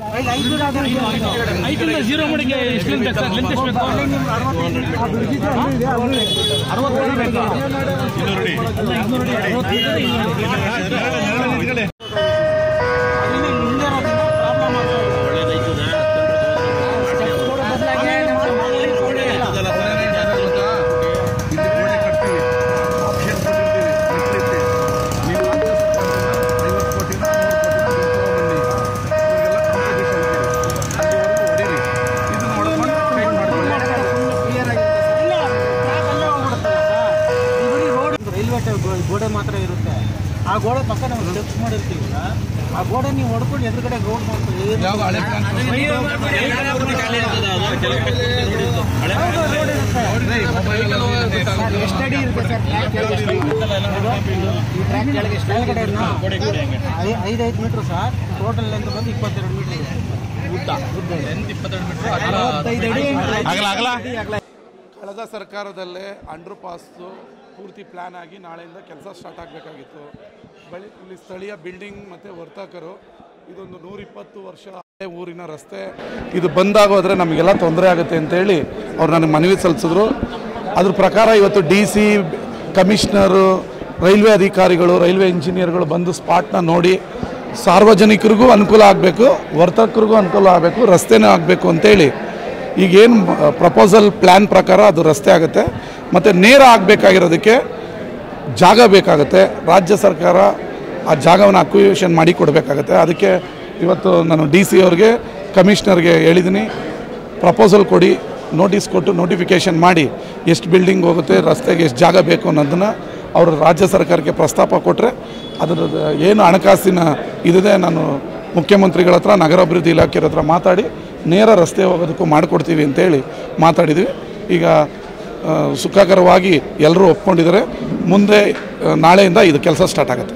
ಐದರಿಂದ ಜೀರೋ ಮಾಡಿಗೆ ಎಷ್ಟು ಲೆಂತ್ ಬೇಕು ಸರ್ ಲೆಂತ್ ಎಷ್ಟು ಬೇಕು ಅರವತ್ತು ಅಡಿ ಬೇಕಾ ಅಲ್ಲ, ಇನ್ನೂರು ಅಡಿ ಅರವತ್ತೈದು, ಇನ್ನೂರು ಅಡಿ. ಅಲ್ಲಿಂದ ಮುಂದೆ ಇರೋದ್ರಿಂದ problem ಆಗ್ತಾ ಇದೆ. Steps ಕೂಡ ಬದಲಾಗಿ ನಮ್ಮ ಮಾಮೂಲಿ ಗೋಡೆ ಇಲ್ಲ. ಇಲ್ಲ, track ಅಲ್ಲೇ ಹೋಗ್ಬಿಡುತ್ತಲ್ಲ ಸರ್. ಈ ಬರೀ road ರೈಲ್ವೆ ಟ- ಗೋ- ಗೋಡೆ ಮಾತ್ರ ಇರುತ್ತೆ ಆ ಗೋಡೆ ಪಕ್ಕ ನಾವು ಸ್ಟೆಪ್ಸ್ ಮಾಡಿರ್ತೀವಲ್ಲ ಆ ಗೋಡೆ ನೀವು ಹೊಡ್ಕೊಂಡು ಎದುರುಗಡೆ ರೋಡ್ ಮಾಡ್ತೀವಿ ಎಷ್ಟು ಅಡಿ ಇರುತ್ತೆ ಸರ್ ಟ್ರ್ಯಾಕ್ ಕೆಳಗೆ ಎಷ್ಟು? ಈ ಟ್ರ್ಯಾಕ್ ಕೆಳಗೆ ಎಷ್ಟು ಕೆಳಗಡೆ ಐದು ಐದು ಮೀಟ್ರ್ ಸರ್ ಟೋಟಲ್ ಲೆಂತ್ ಬಂದು ಇಪ್ಪತ್ತೆರಡು ಮೀಟ್ರ್ ಇದೆ ಉದ್ದ ಉದ್ದ ಅರವತ್ತೈದು ಅಡಿ ಅಗಲ ಅಗಲ ಕಳೆದ ಸರ್ಕಾರದಲ್ಲೇ ಅಂಡರ್ ಪಾಸ್ದು ಪೂರ್ತಿ ಪ್ಲ್ಯಾನ್ ಆಗಿ ನಾಳೆಯಿಂದ ಕೆಲಸ ಸ್ಟಾರ್ಟ್ ಆಗಬೇಕಾಗಿತ್ತು ಬಳಿ ಇಲ್ಲಿ ಸ್ಥಳೀಯ ಬಿಲ್ಡಿಂಗ್ ಮತ್ತು ವರ್ತಕರು ಇದೊಂದು ನೂರಿಪ್ಪತ್ತು ವರ್ಷ ಹಳೆ ಊರಿನ ರಸ್ತೆ ಇದು ಬಂದಾಗೋದ್ರೆ ನಮಗೆಲ್ಲ ತೊಂದರೆ ಆಗುತ್ತೆ ಅಂತೇಳಿ ಅವ್ರು ನನಗೆ ಮನವಿ ಸಲ್ಲಿಸಿದ್ರು ಅದ್ರ ಪ್ರಕಾರ ಇವತ್ತು ಡಿ ಸಿ ಕಮಿಷನರು ರೈಲ್ವೆ ಅಧಿಕಾರಿಗಳು ರೈಲ್ವೆ ಇಂಜಿನಿಯರ್ಗಳು ಬಂದು ಸ್ಪಾಟ್ನ ನೋಡಿ ಸಾರ್ವಜನಿಕರಿಗೂ ಅನುಕೂಲ ಆಗಬೇಕು ವರ್ತಕರಿಗೂ ಅನುಕೂಲ ಆಗಬೇಕು ರಸ್ತೆನೇ ಆಗಬೇಕು ಅಂತೇಳಿ ಈಗೇನು ಪ್ರಪೋಸಲ್ ಪ್ಲ್ಯಾನ್ ಪ್ರಕಾರ ಅದು ರಸ್ತೆ ಆಗುತ್ತೆ ಮತ್ತು ನೇರ ಆಗಬೇಕಾಗಿರೋದಕ್ಕೆ ಜಾಗ ಬೇಕಾಗುತ್ತೆ ರಾಜ್ಯ ಸರ್ಕಾರ ಆ ಜಾಗವನ್ನು ಅಕ್ವಿಷನ್ ಮಾಡಿ ಕೊಡಬೇಕಾಗತ್ತೆ ಅದಕ್ಕೆ ಇವತ್ತು ನಾನು ಡಿ ಸಿ ಅವ್ರಿಗೆ ಕಮಿಷನರ್ಗೆ ಹೇಳಿದ್ದೀನಿ ಪ್ರಪೋಸಲ್ ಕೊಡಿ ನೋಟಿಸ್ ಕೊಟ್ಟು ನೋಟಿಫಿಕೇಷನ್ ಮಾಡಿ ಎಷ್ಟು ಬಿಲ್ಡಿಂಗ್ ಹೋಗುತ್ತೆ ರಸ್ತೆಗೆ ಎಷ್ಟು ಜಾಗ ಬೇಕು ಅನ್ನೋದನ್ನು ಅವರು ರಾಜ್ಯ ಸರ್ಕಾರಕ್ಕೆ ಪ್ರಸ್ತಾಪ ಕೊಟ್ಟರೆ ಅದರದ್ದು ಏನು ಹಣಕಾಸಿನ ಇದಿದೆ ನಾನು ಮುಖ್ಯಮಂತ್ರಿಗಳ ಹತ್ರ ನಗರಾಭಿವೃದ್ಧಿ ಇಲಾಖೆಯವ್ರ ಹತ್ರ ಮಾತಾಡಿ ನೇರ ರಸ್ತೆ ಹೋಗೋದಕ್ಕೂ ಮಾಡಿಕೊಡ್ತೀವಿ ಅಂತೇಳಿ ಮಾತಾಡಿದ್ವಿ ಈಗ ಆ, ಸುಖಕರವಾಗಿ ಎಲ್ಲರೂ ಒಪ್ಕೊಂಡಿದ್ದಾರೆ ಮುಂದೆ ಆ, ನಾಳೆಯಿಂದ ಇದು ಕೆಲಸ ಸ್ಟಾರ್ಟ್ ಆಗುತ್ತೆ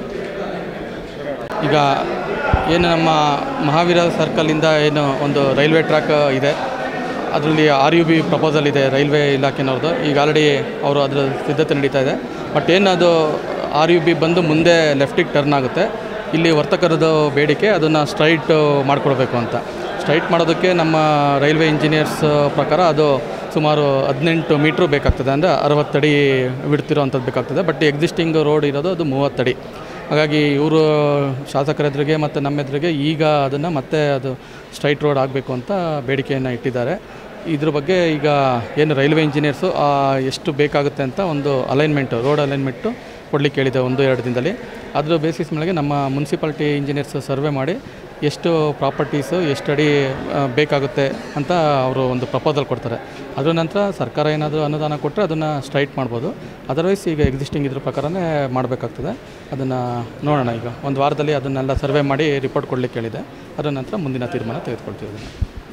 ಈಗ ಏನು ನಮ್ಮ ಮಹಾವೀರ ಸರ್ಕಲಿಂದ ಏನು ಒಂದು ರೈಲ್ವೆ ಟ್ರ್ಯಾಕ್ ಇದೆ ಅದರಲ್ಲಿ ಆರ್ ಯು ಬಿ ಪ್ರಪೋಸಲ್ ಇದೆ ರೈಲ್ವೆ ಇಲಾಖೆನವ್ರದ್ದು ಈಗ ಆಲ್ರೆಡಿ ಅವರು ಅದರ ಸಿದ್ಧತೆ ನಡೀತಾ ಇದೆ ಬಟ್ ಏನು ಅದು ಆರ್ ಯು ಬಿ ಬಂದು ಮುಂದೆ ಲೆಫ್ಟಿಗೆ ಟರ್ನ್ ಆಗುತ್ತೆ ಇಲ್ಲಿ ವರ್ತಕರದ್ದು ಬೇಡಿಕೆ ಅದನ್ನು ಸ್ಟ್ರೈಟ್ ಮಾಡಿಕೊಡ್ಬೇಕು ಅಂತ ಸ್ಟ್ರೈಟ್ ಮಾಡೋದಕ್ಕೆ ನಮ್ಮ ರೈಲ್ವೆ ಇಂಜಿನಿಯರ್ಸ್ ಪ್ರಕಾರ ಅದು ಸುಮಾರು ಹದಿನೆಂಟು ಮೀಟ್ರ್ ಬೇಕಾಗ್ತದೆ ಅಂದರೆ ಅರವತ್ತಡಿ ಬಿಡ್ತಿರೋವಂಥದ್ದು ಬೇಕಾಗ್ತದೆ ಬಟ್ ಎಕ್ಸಿಸ್ಟಿಂಗ್ ರೋಡ್ ಇರೋದು ಅದು ಮೂವತ್ತಡಿ ಹಾಗಾಗಿ ಇವರು ಶಾಸಕರ ಎದುರಿಗೆ ಮತ್ತು ನಮ್ಮ ಎದುರಿಗೆ ಈಗ ಅದನ್ನು ಮತ್ತೆ ಅದು ಸ್ಟ್ರೈಟ್ ರೋಡ್ ಆಗಬೇಕು ಅಂತ ಬೇಡಿಕೆಯನ್ನು ಇಟ್ಟಿದ್ದಾರೆ ಇದ್ರ ಬಗ್ಗೆ ಈಗ ಏನು ರೈಲ್ವೆ ಇಂಜಿನಿಯರ್ಸು ಎಷ್ಟು ಬೇಕಾಗುತ್ತೆ ಅಂತ ಒಂದು ಅಲೈನ್ಮೆಂಟು ರೋಡ್ ಅಲೈನ್ಮೆಂಟು ಕೊಡಲಿಕ್ಕೆ ಹೇಳಿದೆ ಒಂದು ಎರಡು ದಿನದಲ್ಲಿ ಅದ್ರ ಬೇಸಿಸ್ ಮೇಲೆ ನಮ್ಮ ಮುನ್ಸಿಪಾಲ್ಟಿ ಇಂಜಿನಿಯರ್ಸ್ ಸರ್ವೆ ಮಾಡಿ ಎಷ್ಟು ಪ್ರಾಪರ್ಟೀಸು ಎಷ್ಟು ಅಡಿ ಆ, ಬೇಕಾಗುತ್ತೆ ಅಂತ ಅವರು ಒಂದು ಪ್ರಪೋಸಲ್ ಕೊಡ್ತಾರೆ ಅದ್ರ ನಂತರ ಸರ್ಕಾರ ಏನಾದರೂ ಅನುದಾನ ಕೊಟ್ಟರೆ ಅದನ್ನು ಸ್ಟ್ರೈಟ್ ಮಾಡ್ಬೋದು ಅದರ್ವೈಸ್ ಈಗ ಎಕ್ಸಿಸ್ಟಿಂಗ್ ಇದ್ರ ಪ್ರಕಾರನೇ ಮಾಡಬೇಕಾಗ್ತದೆ ಅದನ್ನು ನೋಡೋಣ ಈಗ ಒಂದು ವಾರದಲ್ಲಿ ಅದನ್ನೆಲ್ಲ ಸರ್ವೆ ಮಾಡಿ ರಿಪೋರ್ಟ್ ಕೊಡಲಿಕ್ಕೆ ಹೇಳಿದೆ ಅದರ ನಂತರ ಮುಂದಿನ ತೀರ್ಮಾನ ತೆಗೆದುಕೊಳ್ತೀವಿ ಅದನ್ನು